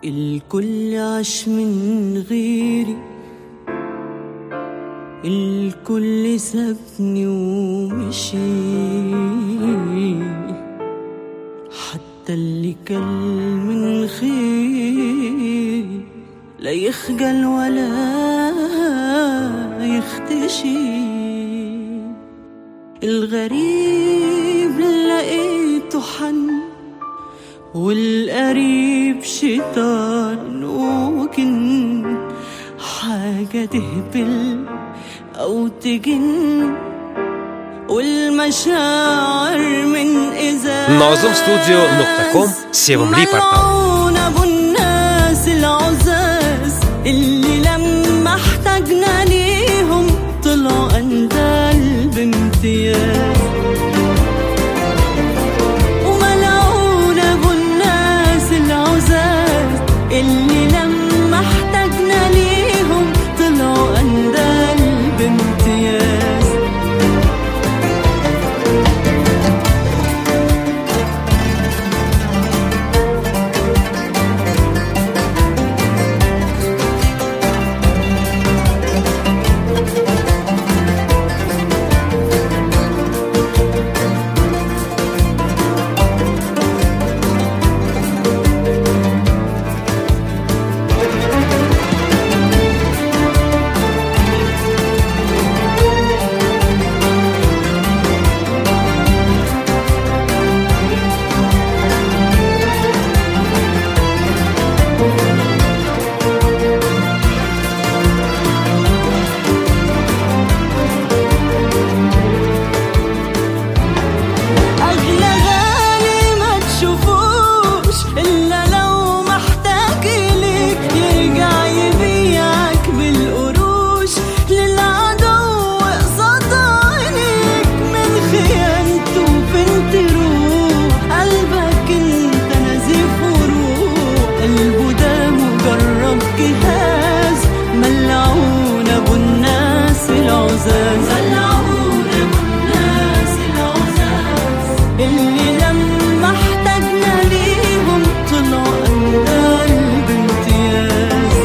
الكل عاش من غيري الكل سابني ومشي حتى اللي كل من خيري لا يخجل ولا يختشي الغريب لقيته حن والقريب شيطان وجن حاجة تهبل أو تجن والمشاعر من إذا ناظم ستوديو نقطة كوم سيفم لي بارتال ملعون أبو الناس العزاز اللي لما احتاجنا ليهم طلعوا أندال بامتياز وملعون أبو الناس العزاز اللي لما احتاجنا ليهم طلعوا أندال بامتياز أغلى غالي ما تشوفوش إلا لو محتاج إليك يرجع يبيعك بالقروش للعدو قصاد عينيك من خيانته فين تروح قلبك انت نزيف وروح قلبه ده مجرد جهاز ملعون ابو الناس العزاز ملعون ابو الناس العزاز اللي لما احتاجنا ليهم طلعوا أندال بامتياز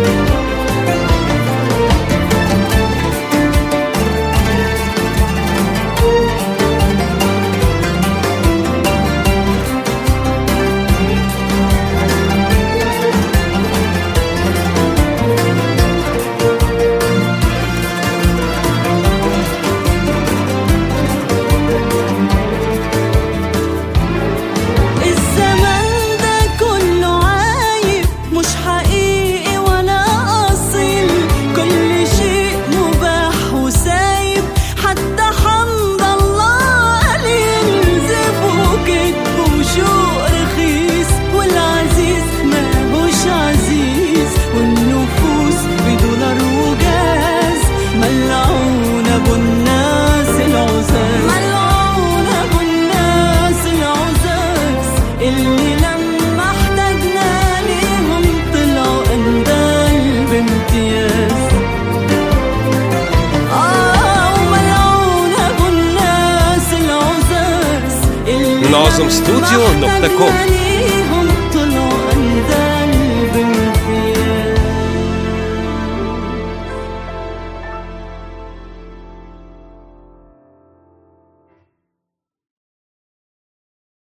الزمن ده كله عايب مش حقيقي ولا أصيل كل شيء مباح وسايب حتى حمد الله قليل زف وكذب وشوق رخيص والعزيز ماهوش عزيز والنفوس بدولار وجاز ملعون ابو الناس العزاز ملعون ابو الناس العزاز اللي لما احتاجنا ليهم طلعوا اندال بامتياز آه وملعون ابو الناس العزاز اللي ناظم لما ستوديو نقطة كوم. احتاجنا